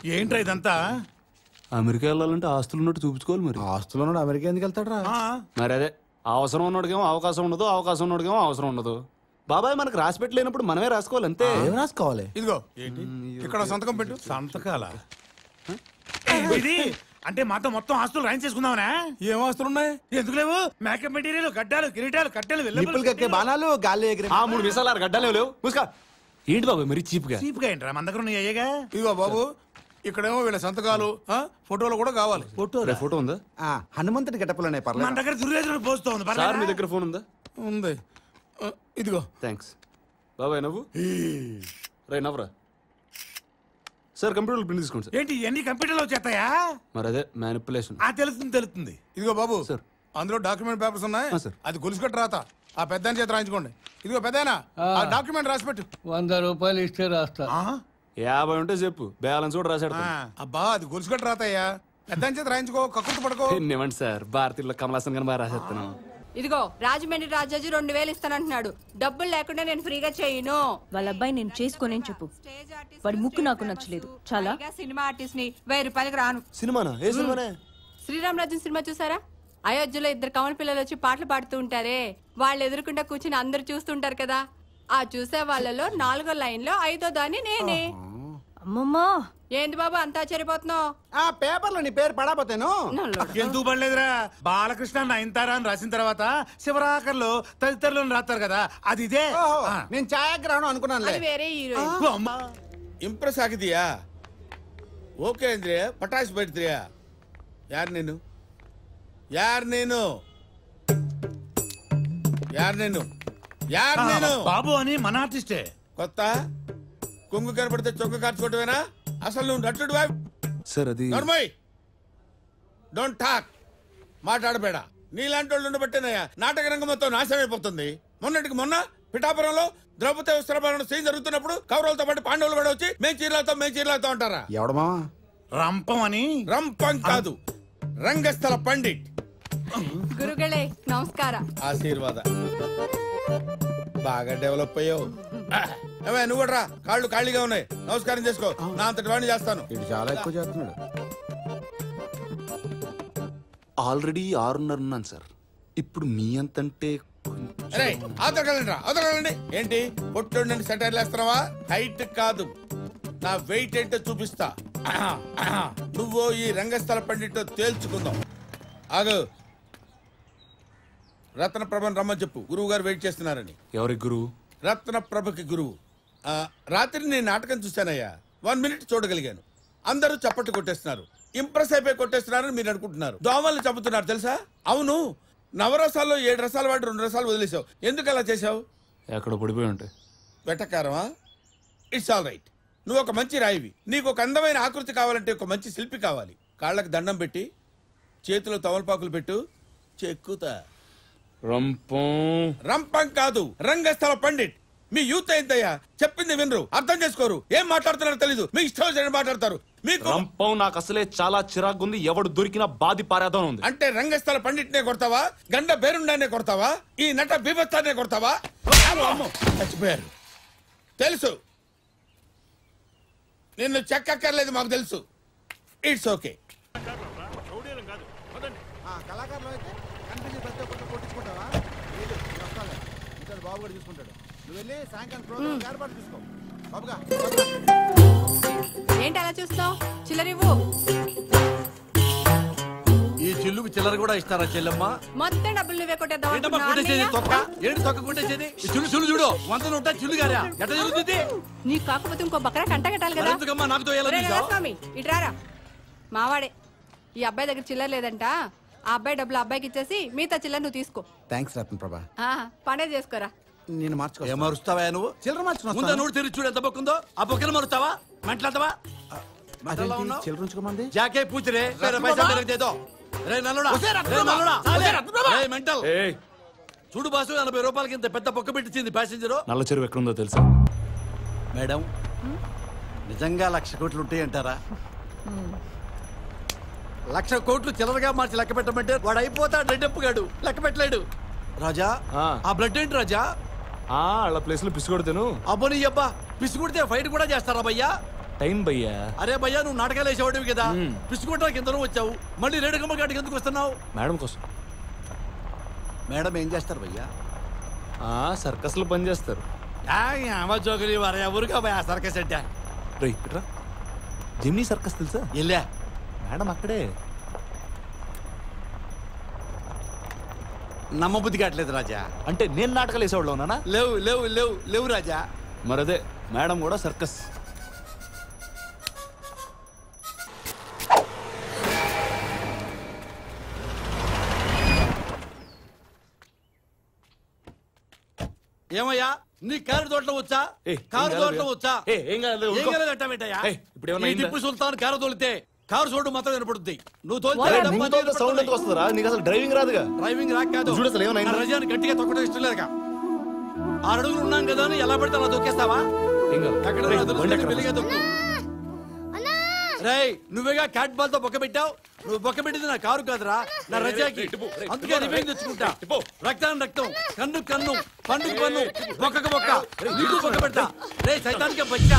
ఏంట్రా ఇదంతా అమెరికా వెళ్ళాలంటే ఆస్తులు ఉన్నట్టు చూపించుకోవాలి మరి ఆస్తులో ఉన్నాడు అమెరికా ఎందుకు వెళ్తాడు ఆ, మరి అదే అవసరం ఉన్నోడికేమో అవకాశం ఉండదు అవకాశం ఉన్నోడికేమో అవసరం ఉండదు బాబాయ్ మనకు రాసి పెట్టలేనప్పుడు మనమే రాసుకోవాలి అంతే ఏం రాసుకోవాలి ఇదిగో ఇక్కడ సంతకం పెట్టు సంతకాల ఇది అంటే మాతో మొత్తం ఆస్తులు రాయించేసుకుందామనా ఏం ఆస్తులు ఉన్నాయి ఎందుకు లేవు మేకప్ మెటీరియల్ గడ్డాలు కిరీటాలు కట్టెలు నిప్పులు కక్కే బాణాలు గాలి ఎగిరే ఆ మూడు విసాలు ఆరు గడ్డలే లేవు ముసుకా ఏంటి బాబాయ్ మరి చీప్ గా చీప్ గా ఏంట్రా మన దగ్గర ఉన్నాయి అయ్యగా ఇదిగో బాబు ఇక్కడేమో వీళ్ళ సంతకాలు ఆ, ఫోటోలు కూడా కావాలి ఫోటో రే, ఫోటో ఉందా ఆ, హనుమంతుడి గెటపలోనే మన పర్లేదు దగ్గర దుర్యోధనుడు పోస్తుంది సార్ మీ దగ్గర ఫోన్ ఉందా ఉంది ఆ, ఇదిగో థ్యాంక్స్ బాబాయ్ నవ్వు రే నవ్వురా సార్ కంప్యూటర్ ప్రింట్ తీసుకోండి సార్ ఏంటి ఇవన్నీ కంప్యూటర్లో వచ్చేస్తాయా మరి అదే మ్యానిపులేషన్ ఆ తెలుస్తుంది తెలుస్తుంది ఇదిగో బాబు సార్. అందులో డాక్యుమెంట్ పేపర్స్ ఉన్నాయి ఆ, సార్. అది గొలుసు కట్టు రాత ఆ పెద్ద చేత రాయించుకోండి ఇదిగో పెద్దనా ఆ డాక్యుమెంట్ రాసి పెట్టు వంద రూపాయలు ఇస్తే రాస్తా ఆ? యాభై ఉంటే చెప్పు బ్యాలెన్స్ కూడా రాశాడు ఆ. అబ్బా అది గొలుసు కట్టు రాతయ్యా పెద్ద చేత రాయించుకో కక్కుర్తి పడుకో ఏమండి సార్ భారతీయుల్లో కమలాసన్ గారు బాగా రాసేస్తాను ఇదిగో రాజమండ్రి రాజాజీ రెండు వేలు ఇస్తానంటున్నాడు డబ్బులు లేకుండా నేను ఫ్రీగా చేయను వాళ్ళ అబ్బాయి నేను చేసుకోనేని చెప్పు వాడి ముక్కు నాకు నచ్చలేదు చాలా పైగా సినిమా ఆర్టిస్ట్ ని వెయ్యి రూపాయలకి రాను సినిమానా ఏ సినిమానే శ్రీరామ్ రాజన్ సినిమా చూసారా అయోధ్యలో ఇద్దరు కమల పిల్లలు వచ్చి పాటలు పాడుతూ ఉంటారే వాళ్ళు ఎదురుకుండా కూర్చుని అందరు చూస్తుంటారు కదా ఆ చూసే వాళ్ళలో నాలుగో లైన్ లో ఐదో దాన్ని నేనే అమ్మమ్మా ఏంది బాబు అంతా ఆశ్చర్యపోతున్నావు ఆ పేపర్లో నీ పేరు పడపోతాను నల్లోడు. ఎందుకు పడలేదురా బాలకృష్ణ నయనతార అని రాసిన తర్వాత శివరాకర్లో తదితరులను రాస్తారు కదా అది ఇదే ఓహో, ఆ. నేను ఛాయాగ్రహణం అనుకున్నానులే అది వేరే హీరోయిన్ ఓ అమ్మా ಇಂಪ್ರೆಸ್ ಆಗಿದೆಯಾ ಓಕೆ ಅಂದ್ರೆ ಪಟಾಸ್ ಬಿಡ್ತೀಯಾ ಯಾರು ನೀನು ಯಾರು ನೀನು ಯಾರು ನೀನು ಯಾರು ನೀನು బాబు అని మన ఆర్టిస్టే కొత్త కొంగు కనపడితే చొక్క కార్చుకోవటమేనా అసలు నువ్వు నటుడువా సార్ అది నర్మయ్ డోంట్ టాక్ మాట్లాడబేడ నీలాంటి వాళ్ళు ఉండబట్టేనయ్యా నాటక రంగం మొత్తం నాశనమైపోతుంది మొన్నటికి మొన్న పిఠాపురంలో ద్రౌపది వస్త్రభరణ సీన్ జరుగుతున్నప్పుడు కౌరవులతో పాటు పాండవులు కూడా వచ్చి మేము చీరలతో మేము చీరలతో అంటారా ఎవడ మావా రంపం అని రంపం కాదు రంగస్థల పండిట్ గురుಗಳೇ నమస్కార ఆశీర్వాద బాగా డెవలప్ అయ్యావు ఏమే నువ్వు కూడా రా కాళ్ళు ఖాళీగా ఉన్నాయి నమస్కారం చేసుకో నా అంతటి వాడిని చేస్తాను ఇది చాలా ఎక్కువ చేస్తున్నాడు ఆల్రెడీ ఆరున్నర ఉన్నాను సార్ ఇప్పుడు మీ అంతంటే కొంచెం- అరే అవతలకెళ్ళండి రా అవతలకెళ్ళండి ఏంటి పొట్టుండని సెటైర్లు వేస్తున్నావా హైట్ కాదు నా వెయిట్ ఏంటో చూపిస్తా ఆహా, ఆహా. నువ్వు ఈ రంగస్థల పండిట్తో తేల్చుకుందాం ఆగు రత్న ప్రభని రమ్మని చెప్పు గురువు గారు వెయిట్ చేస్తున్నారని ఎవరి గురువు రత్న ప్రభకి గురువు ఆ, రాత్రి నేను నాటకం చూశానయ్యా వన్ మినిట్ చూడగలిగాను అందరూ చప్పట్లు కొట్టేస్తున్నారు ఇంప్రెస్ అయిపోయి కొట్టేస్తున్నారని మీరు అనుకుంటున్నారు దోమల్ని చంపుతున్నారు తెలుసా అవును నవరసాల్లో ఏడు రసాలు వాడి రెండు రసాలు వదిలేసావు ఎందుకు అలా చేసావు ఎక్కడ పడిపోయి ఉంటాయి వెటకారమా ఇట్స్ ఆల్ రైట్ నువ్వు ఒక మంచి రాయివి నీకు ఒక అందమైన ఆకృతి కావాలంటే ఒక మంచి శిల్పి కావాలి కాళ్ళకి దండం పెట్టి చేతిలో తమలపాకులు పెట్టు చెక్కుతా రంపం రంపం కాదు రంగస్థల పండిట్ మీ యూత్ ఏంటయ్యా చెప్పింది వినరు అర్థం చేసుకోరు ఏం మాట్లాడుతున్నారో తెలీదు మీ ఇష్టం వచ్చినట్టు మాట్లాడతారు మీకు రంపం నాకు అసలే చాలా చిరాకుంది ఎవడు దొరికినా బాది పారేద్దాం ఉంది అంటే రంగస్థల పండిట్నే కొడతావా గండ బేరుండానే కొడతావా ఈ నట బీభత్సాన్నే కొడతావా అమ్మో, చచ్చిపోయారు తెలుసు నిన్ను చెక్కక్కర్లేదు మాకు తెలుసు ఇట్స్ ఓకే కళాకారులు అయితే కనిపించే ప్రతి ఒక్కటి కొట్టించుకుంటావా లేదు నేను వస్తానులే. ఇంకా బాబు కూడా చూసుకుంటాడు నువ్వు వెళ్ళి సాయంకాలం ప్రోగ్రామ్ ఏర్పాటు చూసుకో బాబుగా ఏంటి అలా చూస్తావు చిల్లరివ్వు ఈ చిల్లుకు చిల్లర కూడా ఇస్తారా చెల్లెమ్మ మొత్తం డబ్బులు నువ్వే కొట్టేద్దాం ఏంటమ్మా కొట్టేసేది తొక్క ఏంటి తొక్క కొట్టేసేది ఈ చిల్లు చిల్లు చూడు వంద నూట చిల్లు గారా ఎట్లా జరుగుతుంది నీకు కాకపోతే ఇంకో బకరా కంట కట్టాలి కదా ఎందుకమ్మా నాకు తోయాలని ఒరేయ్ చూసావ్? రంగస్వామి ఇట్రారా మావాడే ఈ అబ్బాయి దగ్గర చిల్లర లేదంట ఆ అబ్బాయి డబ్బులు అబ్బాయికి ఇచ్చేసి మిగతా చిల్లర నువ్వు తీసుకో థ్యాంక్స్ రత్న ప్రభా ఆ, పండే చేసుకోరా నేను మార్చుకో ఏం మరుస్తావా నువ్వు చిల్లర మార్చుకుని ముందు నోడు తెరిచి చూడు ఎంత బొక్కుందో ఆ బొక్కలు మరుస్తావా మంటలాతవా మంటలా ఉన్నావు చిల్లర ఉంచుకోమంది జాకే పూచరే వేరే పైసా మెరకు దేదో రే నల్లుడా రే నల్లుడా రే మెంటల్ ఏయ్ చూడు బాసు ఎనభై రూపాయలకి ఇంత పెద్ద బొక్క పెట్టించింది ప్యాసింజరు నల్ల చెరువు ఎక్కడుందో తెలుసా మేడం నిజంగా లక్ష కోట్లు ఉంటాయి అంటారా లక్ష కోట్లు చిల్లరగా మార్చి లెక్క పెట్టమంటే వాడు అయిపోతాడు రెడ్డెప్పుగాడు లెక్క పెట్టలేడు రాజా ఆ. ఆ బ్లడ్ ఏంటి రాజా ఆ వాళ్ళ ప్లేస్ లో పిసి కొడతాను అబ్బో నీ అబ్బా పిసుకుడితే ఫైట్ కూడా చేస్తారా భయ్యా టైం భయ్యా అరే భయ్యా నువ్వు నాటకాలు వేసేవాడివి కదా పిసుకుంటానికి ఎందరూ వచ్చావు మళ్ళీ రేడుకమ్మ గాడికి ఎందుకు వస్తున్నావు మేడం కోసం మేడం ఏం చేస్తారు భయ్యా ఆ సర్కస్లో పని చేస్తారు అమ్మ జోకులు వారయ్యా ఊరుగా భయ్యా సర్కస్ అంటే రే ఇట్రా జిమ్నీ సర్కస్ తెలుసా వెళ్ళా మేడం అక్కడే నమ్మబుద్ధి కావట్లేదు రాజా అంటే నేను నాటకాలు వేసేవాళ్ళు ఉన్నానా లేవు లేవు లేవు లేవు రాజా మరదే మేడం కూడా సర్కస్ ఏమయ్యా నీ కారు తోటలో వచ్చా ఏయ్, కారు ఏం తోటలో కాదు. వచ్చా ఏయ్, ఏం కాదు, ఏం ఊరుకో. కాదు అంటావేంటయ్యా? ఏయ్, ఇప్పుడు ఏమన్నా ఈ అయిందా? టిప్పు సుల్తాన్ కారు తోలితే కారు చూడు మాత్రం వినపడుద్ది నువ్వు తోలితే అరే, డబ్బా నీతో ఇంత సౌండ్ ఎందుకు వస్తుందిరా నీకు అసలు డ్రైవింగ్ రాదుగా డ్రైవింగ్ రాక కాదు చూడు అసలు ఏమైనా అయిందా? నా రజాని గట్టిగా తొక్కడం ఇష్టం లేదుగా ఆరు అడుగులు ఉన్నాం కదా అని ఎలా పడితే అలా దొక్కేస్తావా ఏం కాదు. ఎక్కడ రేయ్, నా తెలుసు బండి కానీ ఎక్కడ? మెల్లిగా దొక్కు రేయ్ నువ్వేగా క్యాట్ బాల్ తో బొక్క పెట్టావు నువ్వు బొక్క పెట్టింది నా కారు కాదురా నా రజాకి అందుకే రివెంజ్ తెచ్చుకుంటా రక్తాన్ని రక్తం కన్ను కన్ను పండుగ పన్ను బొక్కకు బొక్క నీకు బొక్క పెడతా రే సైతానికే బచ్చా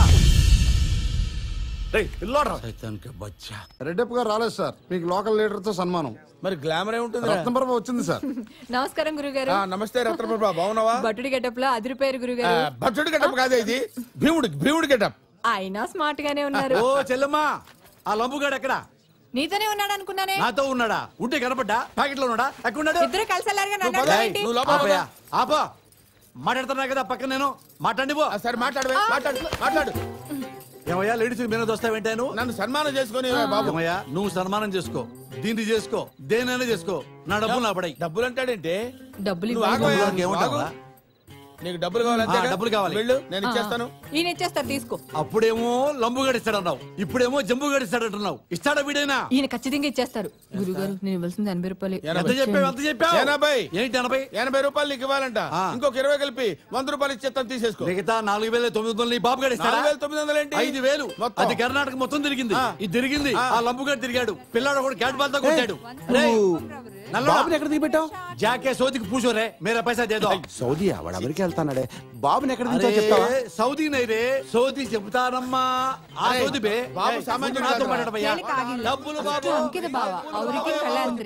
రేయ్, పిల్లోడ్రా. సైతానికే బచ్చా రెడ్డప్ప గారు రాలేదు సార్ మీకు లోకల్ లీడర్ తో సన్మానం మరి గ్లామర్ ఏముంటుంది రత్నప్రభ వచ్చింది సార్ నమస్కారం గురుగారు నమస్తే రత్నప్రభ బాగున్నావా బట్టుడి గెటప్ లో అదిరిపోయారు ఆ, గురుగారు భక్షుడి గెటప్ కాదే ఇది భీముడి భీముడి గెటప్ అయినా స్మార్ట్ గానే ఉన్నారు ఓ చెల్లమ్మా ఆ లంబుగాడు ఎక్కడా నీతోనే ఉన్నాడు అనుకున్నానే నాతో ఉన్నాడా ఉంటే కనపడ్డా ప్యాకెట్ లో ఉన్నాడా ఎక్కడ ఉన్నాడు ఇద్దరు కలిసి వెళ్ళారుగా నువ్వు నన్ను పద. అడగడం ఏంటి? నువ్వు లోపల ఆపయ్యా, ఆపా మాట్లాడుతున్నా కదా పక్కన నేను మాట్లాడి పో ఆ, సరే మాట్లాడు మాట్లాడు మాట్లాడు ఏమయ్యా లేడీస్ మీద వస్తావేంటా నువ్వు నన్ను సన్మానం చేసుకొని బాబు ఏమయ్యా నువ్వు సన్మానం చేసుకో దీన్ని చేసుకో దేనైనా చేసుకో నా డబ్బులు నా పడాయి డబ్బులు అంటాడేంటి డబ్బులు నువ్వు ఇవ్వాలి. ఆగవయ్యా, డబ్బులకు ఏమంటావా? ఆగు. నీకు డబ్బులు కావాలి అంతేగా? ఆ, డబ్బులు కావాలి. వెళ్ళు నేను ఇచ్చేస్తాను ఈయన ఇచ్చేస్తారు తీసుకో అప్పుడేమో లంబుగాడు ఇస్తాడన్నావు ఇప్పుడేమో జంబుగాడు ఇస్తాడంటున్నావు ఇస్తాడా వీడైనా ఈయన ఖచ్చితంగా ఇచ్చేస్తారు గురుగారు నేను ఇవ్వాల్సింది ఎనభై రూపాయలు ఎంత చెప్పావు ఎంత చెప్పావు ఎనభై. ఏంటి ఎనభై ఎనభై రూపాయలు నీకు ఇవ్వాలంట ఆ. ఇంకొక ఇరవై కలిపి వంద రూపాయలు ఇచ్చేస్తాను తీసేసుకో మిగతా నాలుగు వేల తొమ్మిది వందలు నీ బాబు గారు ఇస్తాడా నాలుగు వేల తొమ్మిది వందలు ఏంటి? ఐదు వేలు మొత్తం. అది కర్ణాటక మొత్తం తిరిగింది ఆ. ఇది తిరిగింది ఆ. ఆ లంబుగాడు తిరిగాడు పిల్లాడు కూడా క్యాట్ బాల్ తో కొట్టాడు రేయ్, నల్లడా? బాబుని ఎక్కడ దిగిపెట్టావు జాకే సోదికి పూసోరే మేరా పైసా దేదో సౌదీ వాడు అమెరికా వెళ్తాన్నాడే బాబుని ఎక్కడ దించావు అరే, చెప్తావా సౌదీ నైరే సౌదీ చెబుతానమ్మా ఆ అరే, సౌదీ బే బాబు ఏయ్, సామాన్యుడు నాతో కాదురా. మాట్లాడమయ్యా. ಕೇಳಿ ಆಗಿಲ್ಲ. డబ్బులు బాబు ಅಂಕಿತ ಭಾವ ಅವರಿಗೆ ಕಳ್ಳಂದ್ರಿ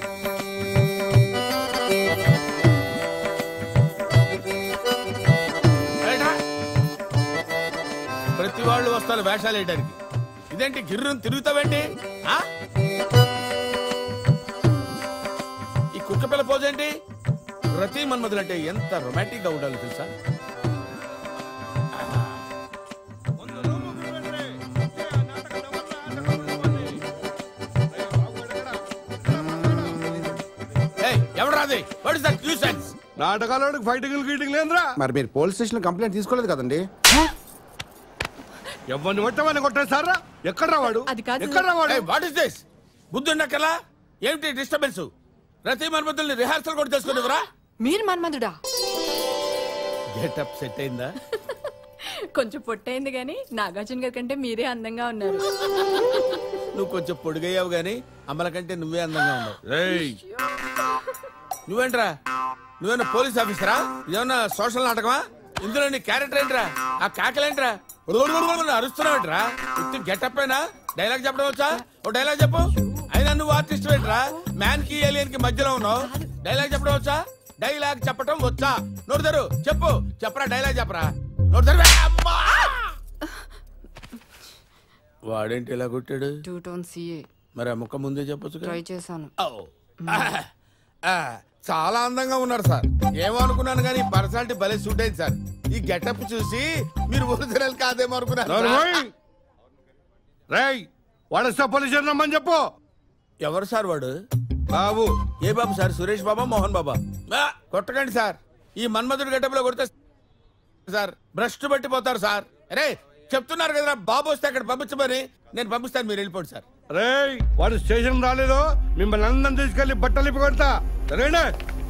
బయట. ప్రతి వాళ్ళు వస్తారు వేషాలు వేయడానికి ఇదేంటి గిర్రం తిరుగుతావేంటి ఆ? ఈ కుక్క పిల్ల పోజేంటి రతి మన్మధులు అంటే ఎంత రొమాంటిక్ గా ఉండాలో తెలుసా ఎవరాది వాట్ ఇస్ దట్ న్యూసెన్స్ నాటకాలు ఫైటింగ్ గీటింగ్ లేదురా మరి మీరు పోలీస్ స్టేషన్ కంప్లైంట్ తీసుకోలేదు కదండి ఎవరిని కొట్టమని కొట్టేశారా ఎక్కడ రావాడు అది కాదు. ఎక్కడ రావాడు వాట్ ఇస్ దిస్ బుద్ధుండక్కలా ఏమిటి డిస్టర్బెన్స్ రతి మన్మధుల్ని రిహార్సల్ కూడా చేసుకునేవరా మీరు మన్మధుడా గెటప్ సెట్ అయిందా కొంచెం పొట్టయింది గాని నాగార్జున గారి కంటే మీరే అందంగా ఉన్నారు నువ్వు కొంచెం పొడిగయ్యావు గానీ అమ్మల కంటే నువ్వే అందంగా ఉన్నావు నువ్వేంట్రా నువ్వేనా పోలీస్ ఆఫీసరా ఇదేమన్నా సోషల్ నాటకమా ఇందులో నీ క్యారెక్టర్ ఏంట్రా ఆ కాకలేంట్రా అరుస్తున్నావేంట్రా ఇత్తు గెటప్ అయినా డైలాగ్ చెప్పడం వచ్చా ఓ డైలాగ్ చెప్పు అయినా నువ్వు ఆర్టిస్ట్ ఏంట్రా మ్యాన్ కి ఏలియన్ కి మధ్యలో ఉన్నావు డైలాగ్ చెప్పడం వచ్చా డైలాగ్ చెప్పడం వచ్చా నోరు తెరు చెప్పు చెప్పరా డైలాగ్ చెప్పరా నోరు తెరు అమ్మా! వాడేంటి ఇలా కొట్టాడు టూ టోన్ సిఏ మరి ఆ ముక్క ముందే చెప్పొచ్చు ట్రై చేశాను ఓ. ఆ, చాలా అందంగా ఉన్నారు సార్ ఏమో అనుకున్నాను కానీ పర్సనాలిటీ భలే సూట్ అయింది సార్ ఈ గెటప్ చూసి మీరు ఒరిజినల్ కాదేమో అనుకున్నాను సార్. రేయ్ వాడు పోలీస్ రమ్మని చెప్పు ఎవరు సార్ వాడు బాబు ఏ బాబు సార్ సురేష్ బాబా మోహన్ బాబా ఆ, కొట్టకండి సార్ ఈ మన్మధుడు గెటప్ లో కొడితే సార్ భ్రష్టు పట్టిపోతారు సార్ అరే చెప్తున్నారు కదా బాబు వస్తే అక్కడ పంపించమని నేను పంపిస్తాను మీరు వెళ్ళిపోండి సార్ రేయ్ వాడు స్టేషన్ రాలేదు మిమ్మల్ని అందరం తీసుకెళ్లి బట్టలు ఇప్పి కొడతా సరేనా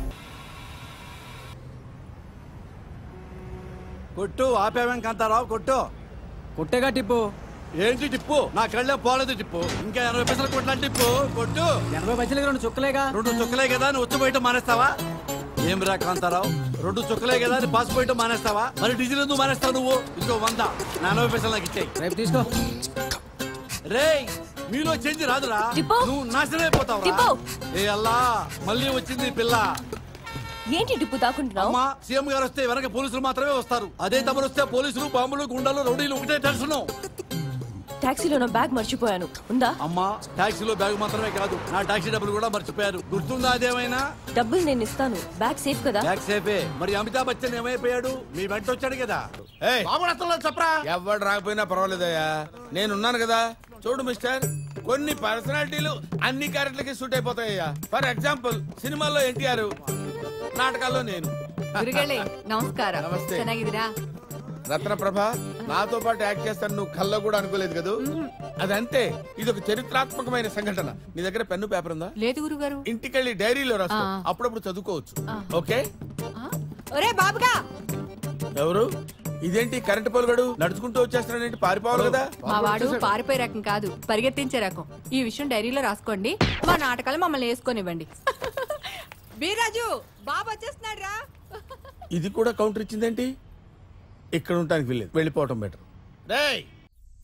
కొట్టు ఆపేవేం కాంతారావు కొట్టు కొట్టేగా టిప్పు ఏంటి టిప్పు నా కళ్ళే పోలేదు టిప్పు ఇంకా ఎనభై పైసలు కొట్టిన టిప్పు కొట్టు ఎనభై పైసలకి రెండు చుక్కలేగా రెండు చుక్కలే కదా నువ్వు వచ్చి బయట మానేస్తావా ఏం రా కాంతారావు రెండు చుక్కలే కదా అని పాస్ పోయటం మానేస్తావా మరి డీజిల్ ఎందుకు మానేస్తావు నువ్వు ఇంకో వంద నా నలభై పైసలు నాకు ఇచ్చాయి రేపు తీసుకో రేయ్ మీలో చేంజ్ రాదురా టిప్పు. నువ్వు నాశనం అయిపోతావు టిప్పు. ఏ అల్లా మళ్ళీ వచ్చింది ఈ పిల్ల ఏంటి టిప్పు దాకుంటున్నావు అమ్మా సీఎం గారు వస్తే వెనక పోలీసులు మాత్రమే వస్తారు అదే తమరు వస్తే పోలీసులు బాంబులు గుండాలు రౌడీలు ఒకటే టెన్షన్ టాక్సీలో నా బ్యాగ్ మర్చిపోయాను ఉందా అమ్మా టాక్సీలో బ్యాగ్ మాత్రమే కాదు నా టాక్సీ డబ్బులు కూడా మర్చిపోయారు గుర్తుందా అదేమైనా డబ్బులు నేను ఇస్తాను బ్యాగ్ సేఫ్ కదా బ్యాగ్ సేఫే మరి అమితాబ్ బచ్చన్ ఏమైపోయాడు మీ వెంట వచ్చాడు కదా ఏయ్, బాబు వస్తున్నాడు చెప్పరా ఎవడు రాకపోయినా పర్వాలేదయ్యా నేనున్నాను కదా చూడు మిస్టర్ కొన్ని పర్సనాలిటీలు అన్ని క్యారెక్టర్లకి సూట్ అయిపోతాయ్యా ఫర్ ఎగ్జాంపుల్ సినిమాల్లో ఎన్టీఆర్ నాటకాల్లో నేను గురుగళే నమస్కారం నమస్తే. ಚೆನ್ನಾಗಿದ್ದೀರಾ రత్నప్రభ నాతో పాటు యాక్ట్ చేస్తాను నువ్వు కల్లో కూడా అనుకోలేదు కదూ అదంతే ఇది ఒక చరిత్రాత్మకమైన సంఘటన నీ దగ్గర పెన్ను పేపర్ ఉందా లేదు గురుగారు ఇంటికెళ్ళి డైరీలో రాసుకో ఆ. అప్పుడప్పుడు చదువుకోవచ్చు ఓకే ఆ? ఒరే బాబుగా ఎవరు ఇదేంటి కరెంట్ పోలుగడు నడుచుకుంటూ వచ్చేస్తున్నాడేంటి పారిపోవాలి కదా మా వాడు పారిపోయే రకం కాదు పరిగెత్తించే రకం ఈ విషయం డైరీలో రాసుకోండి మా నాటకాలు మమ్మల్ని వేసుకొనివ్వండి బీరాజు బాబు వచ్చేస్తున్నాడు రా ఇది కూడా కౌంటర్ ఇచ్చిందేంటి ఇక్కడ ఉండటానికి వెళ్ళేది వెళ్ళిపోవటం బెటర్ రేయ్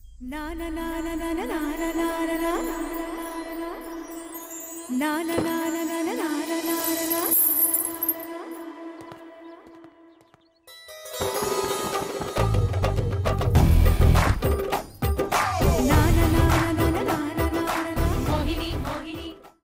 నా నా నా నా నా నా నా నా నా నా నా నా నా నా